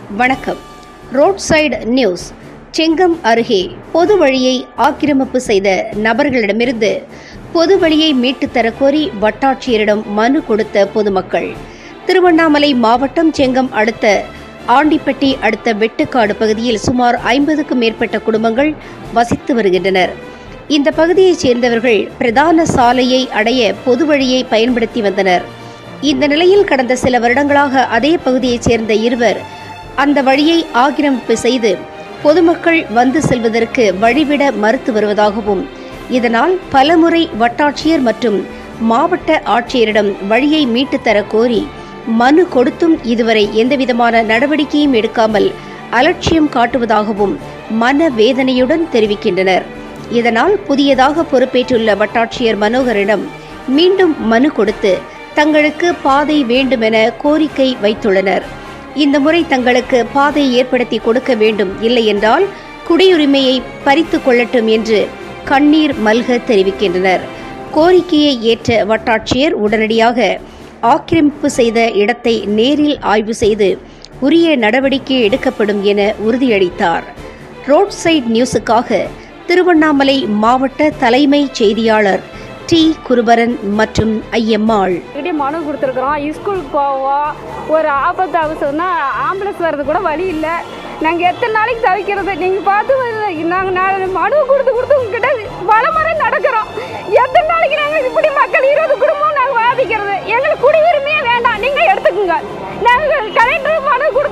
வணக்கம் road side news Chengam அருகே பொது வழியை ஆக்கிரமிப்பு செய்த நபர்களிடமிருந்து பொது வழியை மீட்டுத் தரக் கோரி வட்டாட்சியரிடம் மனு கொடுத்த பொதுமக்கள் திருவண்ணாமலை மாவட்டம் செங்கம் அடுத்த ஆண்டிப்பட்டி அடுத்த வெட்டுக்காடு பகுதியில் சுமார் ஐம்பதுக்கும் மேற்பட்ட குடும்பங்கள் வசித்து வருகின்றனர் இந்த பகுதியைச் சேர்ந்தவர்கள் பிரதான சாலையை அடைய பொது வழியை பயன்படுத்தி வந்தனர் இந்த நிலையில் கடந்த சில வருடங்களாக அதே பகுதியைச் சேர்ந்த இருவர் அந்த வழியை ஆக்கிரமிப்பு செய்து பொதுமக்கள் வந்து செல்வதற்கு வழிவிட மறுத்து வருவதாகவும் இதனால் பலமுறை வட்டாட்சியர் மற்றும் மாவட்ட ஆட்சியரிடம் வழியை மீட்டுத் தர கோரி மனு கொடுத்தும் இதுவரை எந்தவிதமான நடவடிக்கையும் எடுக்காமல் அலட்சியம் காட்டுவதாகவும் மன வேதனையுடன் தெரிவிக்கின்றனர் இதனால் புதியதாக பொறுப்பேற்றுள்ள வட்டாட்சியர் மனோகரிடம் மீண்டும் மனு கொடுத்து தங்களுக்கு பாதை வேண்டுமென கோரிக்கை வைத்துள்ளனர் இந்த முறை தங்களுக்கு பாதை ஏற்படுத்தி கொடுக்க வேண்டும் இல்லையென்றால் குடியுரிமையை பறித்து கொள்ளட்டும் என்று கண்ணீர் மல்க தெரிவிக்கின்றனர் கோரிக்கையை ஏற்ற வட்டாட்சியர் உடனடியாக ஆக்கிரமிப்பு செய்த இடத்தை நேரில் ஆய்வு செய்து உரிய நடவடிக்கை எடுக்கப்படும் என உறுதியளித்தார் ரோட் சைட் நியூஸுக்காக திருவண்ணாமலை மாவட்ட தலைமை செய்தியாளர் டி குருபரன் மற்றும் ஐயம்மாள் கிட்டே மனு கொடுத்துருக்குறோம் ஸ்கூலுக்கு போவோம் ஒரு ஆபத்து அவசரம்னா ஆம்புலன்ஸ் வர்றது கூட வழி இல்லை நாங்கள் எத்தனை நாளைக்கு தவிக்கிறது நீங்கள் பார்த்து நாங்கள் மனு கொடுத்து கொடுத்து உங்ககிட்ட பலமுறை நடக்கிறோம் எத்தனை நாளைக்கு நாங்கள் இப்படி மக்கள் இருபது குடும்பம் நாங்கள் வாதிக்கிறது எங்களுக்கு குடியுரிமையே வேண்டாம் நீங்கள் எடுத்துக்கோங்க நாங்கள் கலெக்டர் மனு